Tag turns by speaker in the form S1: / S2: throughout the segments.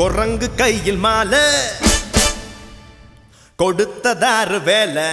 S1: குரங்கு கையில் மாலை கொடுத்ததாரு வேலை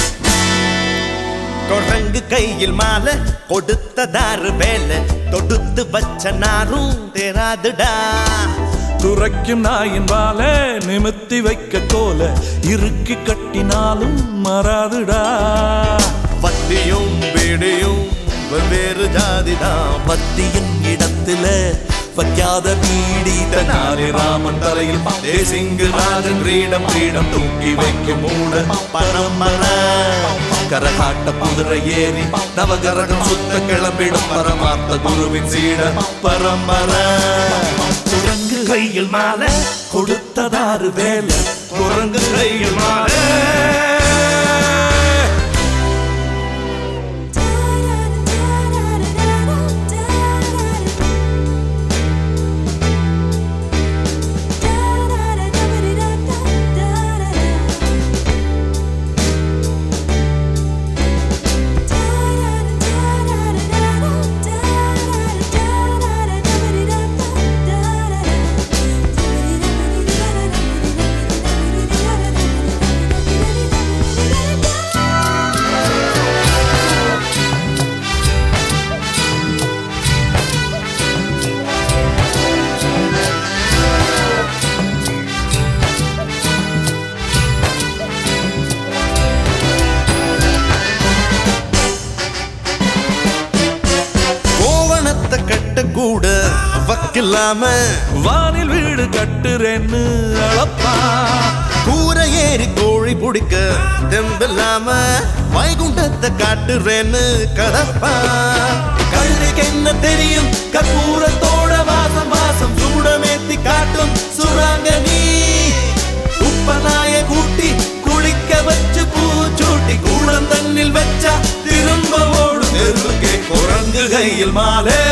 S1: குரங்கு கையில் மாலை கொடுத்ததாரு வேலை தொடுத்து வச்ச நாரும் தேராதுடா
S2: துரைக்கும் நாயின் வால நிமித்தி வைக்க கோல இறுக்கி கட்டினாலும் மறாதுடா
S1: பத்தியும் பீடியும் வெவ்வேறு ஜாதிதான்
S2: பத்தியின் இடத்துல வைக்காத பீடி தன்னாலே ராமன் தலையில் தேசிங்கு ராஜன் கிரீடம் கிரீடம் தூக்கி வைக்கும் மூட பரம்பரை கரகாட்ட குதிரை ஏறி நவகரகம் சுத்த கிளம்பிடும் பரமார்த்த குருவின் சீட பரம்பரை குரங்கு கையில் மாலை கொடுத்ததாறு வேலை குரங்கு கையில் மாலை
S1: கோவணத்தை கட்ட கூட வக்கில்லாம
S2: வானில் வீடு கட்டுறேன்னு அளப்பா
S1: கூரை ஏறி கோழி பிடிக்க தெம்பில்லாம வைகுண்டத்தை காட்டுறேன்னு கதப்பா கழுதைக்கு என்ன தெரியும் கற்பூரத்தோட வாசம் வாசம் சூடமேத்தி காட்டும் சுராங்க நீ உப்பநாய கூட்டி குளிக்க வச்சு பூச்சூட்டி கூடம் தண்ணில் வச்சா திரும்ப ஓடும் தெருவுக்கே குரங்கு கையில் மாலை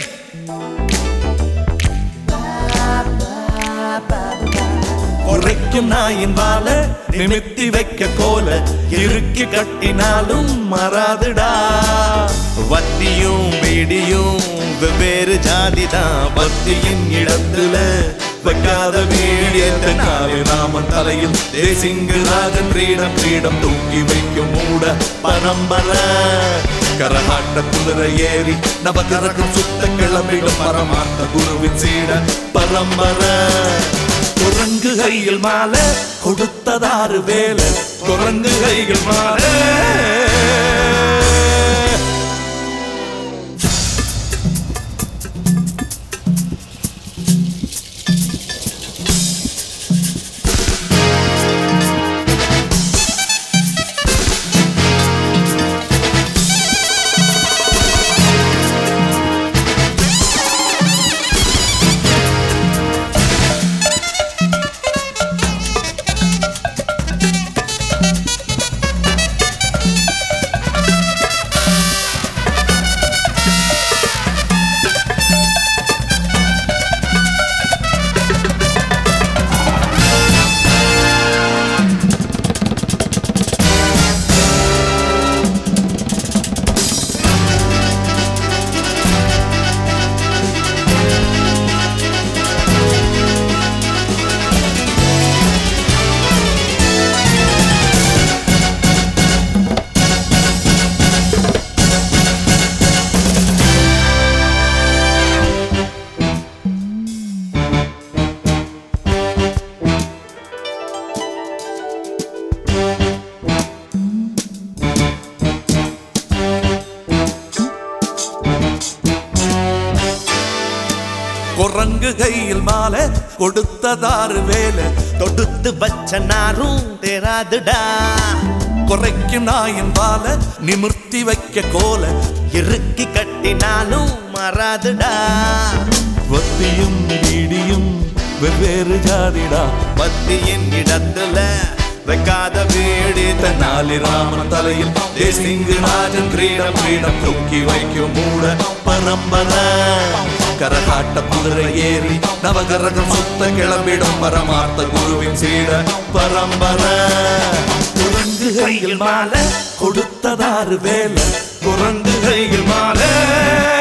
S2: குறைக்கும் நாயின் வாழ நிமித்தி வைக்க கோல இறுக்கி கட்டினாலும் மறாதுடா
S1: வத்தியும் பீடியும் வெவ்வேறு ஜாதிதான் பக்தியின் இடத்துல
S2: வைக்காத வீடியத்தினாலே ராமன் தலையில் தேசிங்கு ராஜன் கிரீடம் கிரீடம் தூக்கி வைக்கும் மூட பரம்பரை கரகாட்ட குதிரை ஏறி நவகரகம் சுத்த கிளம்பிடும் பரமார்த்த குருவின் சீட பரம்பரை குரங்கு கையில் மாலை கொடுத்ததாறு வேலை குரங்கு கையில் மாலை குரங்கு கையில் மாலை கொடுத்ததாறு வேலை
S1: தொடுத்து வச்ச நாரும் தேராதுடா
S2: குறைக்கும் நாயின் வால நிமிர்த்தி வைக்க கோல
S1: இறுக்கி கட்டினாலும் மறாதுடா
S2: வத்தியும் வீடியும் வெவ்வேறு ஜாதிடா
S1: பத்தியின் இடத்துல வைக்காத வீடு
S2: நாளி ராமன் தலையில் தேசிங்கு ராஜன் கிரீடம் கிரீடம் தூக்கி வைக்கும் மூட பரம்பரை கரகாட்ட குதிரை ஏறி நவகரகம் சுத்த கிளம்பிடும் பரமார்த்த குருவின் சீட பரம்பரை குரங்கு கையில் மாலை கொடுத்ததாறு வேலை குரங்கு கையில் மாலை